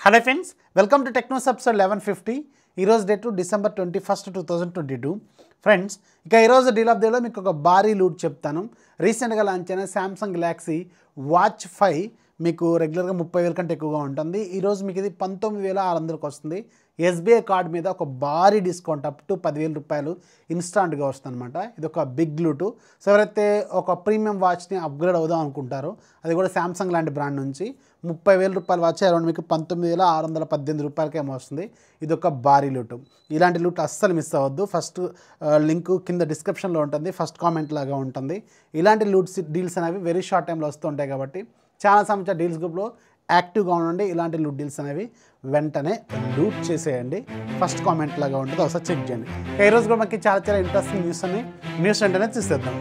hello friends welcome to techno సబ్సర్ eleven fifty ఈరోజు date December twenty first two thousand twenty two friends ఇక ఈరోజు deal of డేలో మీకు ఒక భారీ లూట్ చెప్తాను రీసెంట్గా లాంచ్ అయిన శాంసంగ్ గెలాక్సీ వాచ్ ఫైవ్ మీకు రెగ్యులర్గా ముప్పై వేల కంటే ఎక్కువగా ఉంటుంది ఈరోజు మీకు ఇది పంతొమ్మిది వేల ఆరు వందలకు వస్తుంది ఎస్బీఐ కార్డ్ మీద ఒక భారీ డిస్కౌంట్ అప్ టు పదివేల రూపాయలు ఇన్స్టాంట్గా వస్తుంది అనమాట ఇది ఒక బిగ్ లూటు సో ఎవరైతే ఒక ప్రీమియం వాచ్ని అప్గ్రేడ్ అవుదాం అనుకుంటారో అది కూడా శాంసంగ్ లాంటి బ్రాండ్ నుంచి ముప్పై వేల రూపాయలు వాచ్ అరౌండ్ మీకు పంతొమ్మిది వేల ఆరు వందల పద్దెనిమిది రూపాయలకేమో వస్తుంది ఇది ఒక భారీ లూటు ఇలాంటి లూట్ అస్సలు మిస్ అవ్వద్దు ఫస్ట్ లింక్ కింద డిస్క్రిప్షన్లో ఉంటుంది ఫస్ట్ కామెంట్ లాగా ఉంటుంది ఇలాంటి లూట్స్ డీల్స్ అనేవి వెరీ షార్ట్ టైంలో వస్తూ ఉంటాయి కాబట్టి చాలా సంవత్సరాల డీల్స్ గ్రూప్లో యాక్టివ్గా ఉండండి ఇలాంటి లూట్ డీల్స్ అనేవి వెంటనే లూట్ చేసేయండి ఫస్ట్ కామెంట్ లాగా ఉంటుంది ఒకసారి చెక్ చేయండి ఈ రోజు కూడా మనకి చాలా చాలా ఇంట్రెస్టింగ్ న్యూస్ అని న్యూస్ వెంటనే చూసేద్దాం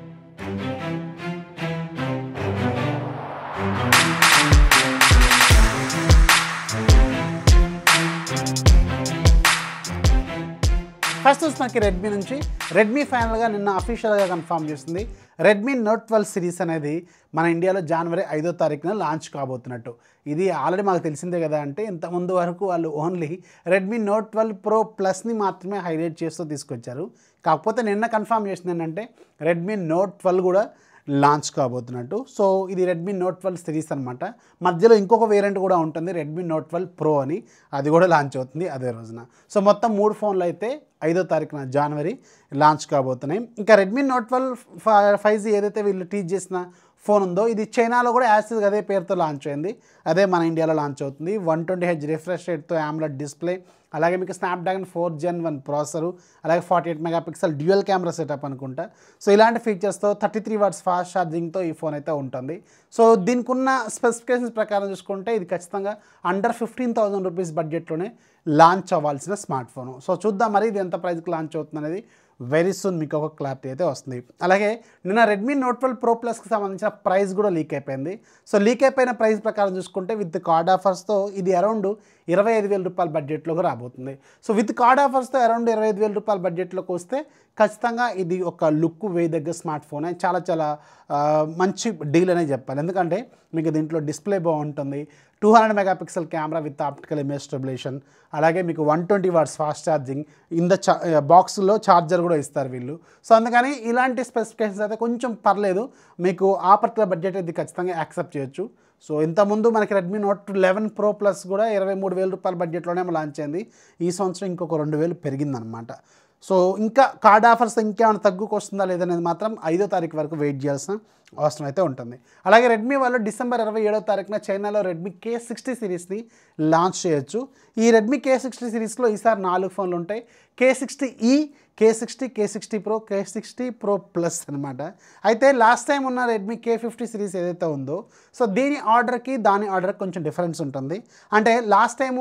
ఫస్ట్ వచ్చి మనకి రెడ్మీ నుంచి రెడ్మీ ఫైనల్గా నిన్న అఫీషియల్గా కన్ఫర్మ్ చేస్తుంది రెడ్మీ నోట్ ట్వెల్వ్ సిరీస్ అనేది మన ఇండియాలో జనవరి ఐదో తారీఖున లాంచ్ కాబోతున్నట్టు ఇది ఆల్రెడీ మాకు తెలిసిందే కదా అంటే ఇంత ముందు వరకు వాళ్ళు only Redmi Note twelve pro ప్లస్ని మాత్రమే హైలైట్ చేస్తూ తీసుకొచ్చారు కాకపోతే నిన్న కన్ఫర్మ్ చేసింది ఏంటంటే రెడ్మీ నోట్ ట్వెల్వ్ కూడా లాంచ్ కాబోతున్నట్టు సో ఇది రెడ్మీ నోట్ ట్వెల్వ్ సిరీస్ అనమాట మధ్యలో ఇంకొక వేరియంట్ కూడా ఉంటుంది రెడ్మీ నోట్ ట్వెల్వ్ ప్రో అని అది కూడా లాంచ్ అవుతుంది అదే రోజున సో మొత్తం మూడు ఫోన్లు అయితే ఐదో తారీఖున జనవరి లాంచ్ కాబోతున్నాయి ఇంకా Redmi Note twelve five G ఏదైతే వీళ్ళు టీచ్ చేసిన ఫోన్ ఉందో ఇది చైనాలో కూడా యాసిడ్ అదే పేరుతో లాంచ్ అయింది అదే మన ఇండియాలో లాంచ్ అవుతుంది వన్ ట్వంటీ హెచ్ రిఫ్రెష్ రేట్తో ఆమ్లెట్ డిస్ప్లే అలాగే మీకు Snapdragon four gen one processor అలాగే forty eight megapixel dual camera setup అనుకుంటా సో ఇలాంటి ఫీచర్స్తో థర్టీ త్రీ వాట్స్ ఫాస్ట్ ఛార్జింగ్తో ఈ ఫోన్ అయితే ఉంటుంది సో దీనికి ఉన్న స్పెసిఫికేషన్స్ ప్రకారం చూసుకుంటే ఇది ఖచ్చితంగా అండర్ ఫిఫ్టీన్ థౌసండ్ రూపీస్ బడ్జెట్లోనే లాంచ్ అవ్వాల్సిన స్మార్ట్ ఫోన్ సో చూద్దాం మరి ఇది ఎంత ప్రైస్కి లాంచ్ అవుతుంది అనేది వెరీ సూన్ మీకు ఒక క్లారిటీ అయితే వస్తుంది అలాగే నిన్న రెడ్మీ నోట్ ట్వెల్వ్ ప్రో ప్లస్కి సంబంధించిన ప్రైస్ కూడా లీక్ అయిపోయింది సో లీక్ అయిపోయిన ప్రైస్ ప్రకారం చూసుకుంటే విత్ కార్డ్ ఆఫర్స్తో ఇది అరౌండ్ ఇరవై ఐదు వేల రూపాయల బడ్జెట్లోకి రాబోతుంది సో విత్ కార్డ్ ఆఫర్స్తో అరౌండ్ ఇరవై ఐదు వేల రూపాయల బడ్జెట్లోకి వస్తే ఖచ్చితంగా ఇది ఒక లుక్ వేయి దగ్గర స్మార్ట్ ఫోన్ చాలా చాలా ఆ, మంచి డీల్ అనే చెప్పాలి ఎందుకంటే మీకు దీంట్లో డిస్ప్లే బాగుంటుంది two hundred megapixel camera with optical image stabilisation అలాగే మీకు one twenty watts fast charging in the చా బాక్స్లో ఛార్జర్ కూడా ఇస్తారు వీళ్ళు సో అందుకని ఇలాంటి స్పెసిఫికేషన్స్ అయితే కొంచెం పర్లేదు మీకు ఆ పర్టికులర్ బడ్జెట్ ఇది ఖచ్చితంగా యాక్సెప్ట్ చేయొచ్చు సో ఇంతకుముందు మనకి Redmi Note eleven pro plus కూడా ఇరవై మూడు వేల రూపాయల బడ్జెట్లోనే లాంచ్ అయింది ఈ సంవత్సరం ఇంకొక రెండు వేలు పెరిగిందనమాట సో ఇంకా కార్డ్ ఆఫర్స్ ఇంకేమైనా తగ్గుకు వస్తుందా లేదనేది మాత్రం ఐదో తారీఖు వరకు వెయిట్ చేయాల్సిన అవసరం అయితే ఉంటుంది అలాగే రెడ్మీ వాళ్ళు డిసెంబర్ ఇరవై ఏడో తారీఖున చైనాలో రెడ్మీ కే సిక్స్టీ సిరీస్ని లాంచ్ చేయొచ్చు ఈ రెడ్మీ కే సిక్స్టీ సిరీస్లో ఈసారి నాలుగు ఫోన్లు ఉంటాయి కే సిక్స్టీ ఈ K sixty K sixty pro K sixty pro plus అనమాట అయితే లాస్ట్ టైం ఉన్న రెడ్మీ కే ఫిఫ్టీ సిరీస్ ఏదైతే ఉందో సో దీని ఆర్డర్కి దాని ఆర్డర్కి కొంచెం డిఫరెన్స్ ఉంటుంది అంటే లాస్ట్ టైము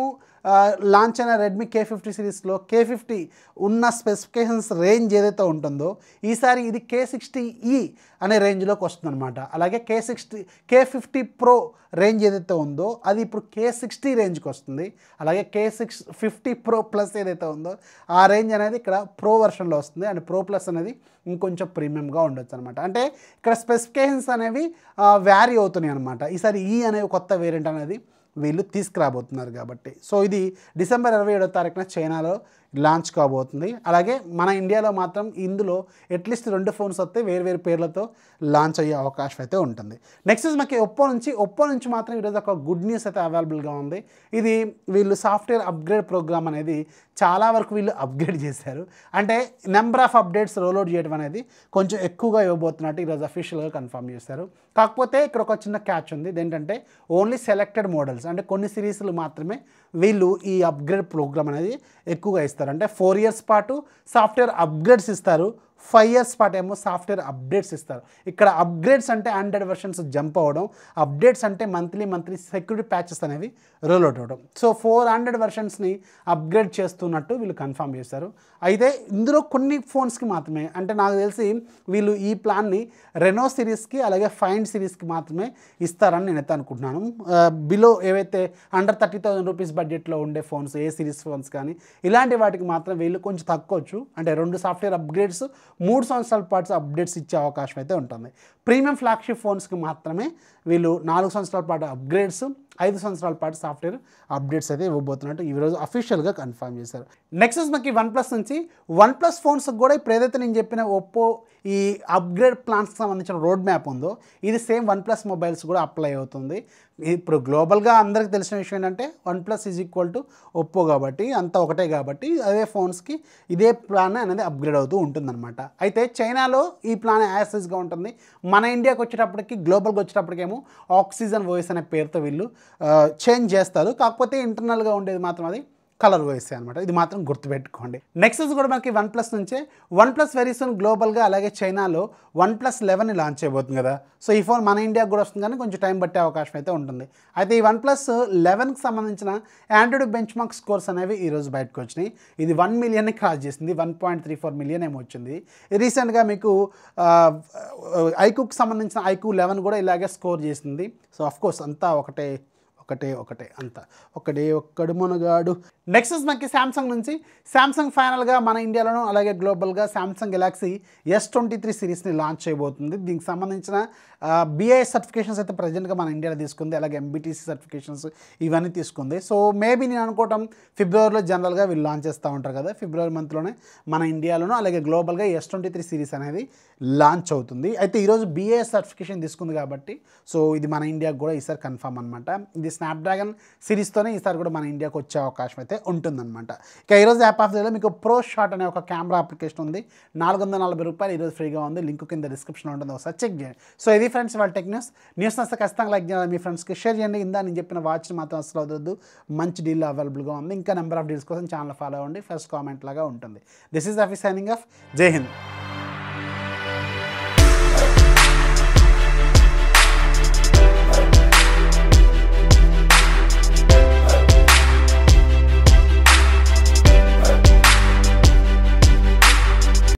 లాంచ్ అయిన రెడ్మీ కే ఫిఫ్టీ సిరీస్లో కే ఫిఫ్టీ ఉన్న స్పెసిఫికేషన్స్ రేంజ్ ఏదైతే ఉంటుందో ఈసారి ఇది కే సిక్స్టీ ఈ అనే రేంజ్లోకి వస్తుంది అనమాట అలాగే K sixty K fifty pro range ఏదైతే ఉందో అది ఇప్పుడు కే సిక్స్టీ రేంజ్కి వస్తుంది అలాగే K six fifty pro plus ఏదైతే ఉందో ఆ రేంజ్ అనేది ఇక్కడ ప్రో వెర్షన్లో వస్తుంది అండ్ ప్రో ప్లస్ అనేది ఇంకొంచెం ప్రీమియంగా ఉండొచ్చు అనమాట అంటే ఇక్కడ స్పెసిఫికేషన్స్ అనేవి వ్యారీ అవుతున్నాయి అనమాట ఈసారి ఈ అనే కొత్త వేరియంట్ అనేది వీళ్ళు తీసుకురాబోతున్నారు కాబట్టి సో ఇది డిసెంబర్ ఇరవై ఏడో తారీఖున చైనాలో లాంచ్ కాబోతుంది అలాగే మన ఇండియాలో మాత్రం ఇందులో అట్లీస్ట్ రెండు ఫోన్స్ వస్తే వేరు వేరు పేర్లతో లాంచ్ అయ్యే అవకాశం అయితే ఉంటుంది నెక్స్ట్ మనకి ఒప్పో నుంచి ఒప్పో నుంచి మాత్రం ఈరోజు ఒక గుడ్ న్యూస్ అయితే అవైలబుల్గా ఉంది ఇది వీళ్ళు సాఫ్ట్వేర్ అప్గ్రేడ్ ప్రోగ్రామ్ అనేది చాలా వరకు వీళ్ళు అప్గ్రేడ్ చేశారు అంటే నెంబర్ ఆఫ్ అప్డేట్స్ రోల్అవుట్ చేయడం అనేది కొంచెం ఎక్కువగా ఇవ్వబోతున్నట్టు ఈరోజు అఫీషియల్గా కన్ఫర్మ్ చేశారు కాకపోతే ఇక్కడ ఒక చిన్న క్యాచ్ ఉంది ఏంటంటే ఓన్లీ సెలెక్టెడ్ మోడల్స్ అంటే కొన్ని సిరీస్లు మాత్రమే వీళ్ళు ఈ అప్గ్రేడ్ ప్రోగ్రామ్ అనేది ఎక్కువగా ఇస్తారు అంటే ఫోర్ ఇయర్స్ పాటు సాఫ్ట్వేర్ అప్గ్రేడ్స్ ఇస్తారు ఫైవ్ ఇయర్స్ పాటు ఏమో సాఫ్ట్వేర్ అప్డేట్స్ ఇస్తారు ఇక్కడ అప్గ్రేడ్స్ అంటే ఆండ్రాయిడ్ వెర్షన్స్ జంప్ అవ్వడం అప్డేట్స్ అంటే మంత్లీ మంత్లీ సెక్యూరిటీ ప్యాచెస్ అనేవి రోల్ అవుట్ అవ్వడం సో ఫోర్ హండ్రెడ్ వెర్షన్స్ని అప్గ్రేడ్ చేస్తున్నట్టు వీళ్ళు కన్ఫర్మ్ చేశారు అయితే ఇందులో కొన్ని ఫోన్స్కి మాత్రమే అంటే నాకు తెలిసి వీళ్ళు ఈ ప్లాన్ని రెనో సిరీస్కి అలాగే ఫైండ్ సిరీస్కి మాత్రమే ఇస్తారని నేనైతే అనుకుంటున్నాను బిలో ఏవైతే అండర్ థర్టీ థౌసండ్ రూపీస్ బడ్జెట్లో ఉండే ఫోన్స్ ఏ సిరీస్ ఫోన్స్ కానీ ఇలాంటి వాటికి మాత్రం వీళ్ళు కొంచెం తక్కువచ్చు అంటే రెండు సాఫ్ట్వేర్ అప్గ్రేడ్స్ మూడు సంవత్సరాల పాటు అప్డేట్స్ ఇచ్చే అవకాశం అయితే ఉంటుంది ప్రీమియం ఫ్లాగ్షిప్ ఫోన్స్కి మాత్రమే వీళ్ళు నాలుగు సంవత్సరాల పాటు అప్గ్రేడ్స్ ఐదు సంవత్సరాల పాటు సాఫ్ట్వేర్ అప్డేట్స్ అయితే ఇవ్వబోతున్నట్టు ఈరోజు అఫీషియల్గా కన్ఫర్మ్ చేశారు నెక్స్ట్ మనకి వన్ ప్లస్ నుంచి వన్ ప్లస్ ఫోన్స్ కూడా ఇప్పుడు ఏదైతే నేను చెప్పిన ఒప్పో ఈ అప్గ్రేడ్ ప్లాన్స్కి సంబంధించిన రోడ్ మ్యాప్ ఉందో ఇది సేమ్ వన్ ప్లస్ మొబైల్స్ కూడా అప్లై అవుతుంది ఇప్పుడు గ్లోబల్గా అందరికి తెలిసిన విషయం ఏంటంటే OnePlus is equal to Oppo కాబట్టి అంతా ఒకటే కాబట్టి అదే ఫోన్స్కి ఇదే ప్లాన్ అనేది అప్గ్రేడ్ అవుతూ ఉంటుందన్నమాట అయితే చైనాలో ఈ ప్లాన్ యాసెస్గా ఉంటుంది మన ఇండియాకి వచ్చేటప్పటికి గ్లోబల్గా వచ్చేటప్పటికేమో ఆక్సిజన్ వాయిస్ అనే పేరుతో వీళ్ళు చేంజ్ చేస్తారు కాకపోతే ఇంటర్నల్గా ఉండేది మాత్రం అది కలర్ వాయిస్ అనమాట ఇది మాత్రం గుర్తుపెట్టుకోండి నెక్స్ట్ కూడా మనకి వన్ ప్లస్ నుంచే వన్ ప్లస్ వెరీ సూన్ గ్లోబల్గా అలాగే చైనాలో వన్ ప్లస్ లెవెన్ లాంచ్ అయిపోతుంది కదా సో ఈ ఫోన్ మన ఇండియాకి కూడా వస్తుంది కానీ కొంచెం టైం పట్టే అవకాశం అయితే ఉంటుంది అయితే ఈ వన్ ప్లస్ లెవెన్కి సంబంధించిన ఆండ్రాయిడ్ బెంచ్ మార్క్ స్కోర్స్ అనేవి ఈరోజు బయటకు వచ్చినాయి ఇది వన్ మిలియన్ని క్రాస్ చేసింది one point three four million ఏమో వచ్చింది రీసెంట్గా మీకు ఐకుకి సంబంధించిన ఐకు లెవెన్ కూడా ఇలాగే స్కోర్ చేసింది సో అఫ్ కోర్స్ అంతా ఒకటే ఒకటే ఒకటే అంత ఒకటే ఒక్కడు మనగాడు నెక్స్ట్ మనకి శాంసంగ్ నుంచి శాంసంగ్ ఫైనల్గా మన ఇండియాలోను అలాగే గ్లోబల్గా Samsung Galaxy S twenty three సిరీస్ని లాంచ్ చేయబోతుంది దీనికి సంబంధించిన బిఐ సర్టిఫికేషన్స్ అయితే ప్రజెంట్గా మన ఇండియాలో తీసుకుంది అలాగే ఎంబీటీసీ సర్టిఫికేషన్స్ ఇవన్నీ తీసుకుంది సో మేబీ నేను అనుకోవటం ఫిబ్రవరిలో జనరల్గా వీళ్ళు లాంచ్ చేస్తూ ఉంటారు కదా ఫిబ్రవరి మంత్లోనే మన ఇండియాలోను అలాగే గ్లోబల్గా ఎస్ ట్వంటీ త్రీ సిరీస్ అనేది లాంచ్ అవుతుంది అయితే ఈరోజు బిఏ సర్టిఫికేషన్ తీసుకుంది కాబట్టి సో ఇది మన ఇండియాకి కూడా ఈసారి కన్ఫర్మ్ అనమాట ఇది స్నాప్డ్రాగన్ సిరీస్తోనే ఈసారి కూడా మన ఇండియాకి వచ్చే అవకాశం అయితే ఉంటుందన్నమాట ఇక ఈరోజు యాప్ ఆఫ్ డేలో మీకు ప్రో షాట్ అనే ఒక కెమెరా అప్లికేషన్ ఉంది నాలుగు వందల నలభై రూపాయలు ఈరోజు ఫ్రీగా ఉంది లింక్ కింద డిస్క్రిప్షన్లో ఉంటుంది ఒకసారి చెక్ చేయండి సో ఇది ఫ్రెండ్స్ వాళ్ళ టెక్ న్యూస్ న్యూస్ వస్తే ఖచ్చితంగా లైక్ చేయాలి మీ ఫ్రెండ్స్కి షేర్ చేయండి ఇందా నేను చెప్పిన వాచ్ని మాత్రం అసలు వదలొద్దు మంచి డీల్ అవైలబుల్గా ఉంది ఇంకా నెంబర్ ఆఫ్ డీల్స్ కోసం ఛానల్ ఫాలో అవ్వండి ఫస్ట్ కామెంట్ లాగా ఉంటుంది దిస్ ఈజ్ అఫీ సైనింగ్ ఆఫ్ జై హింద్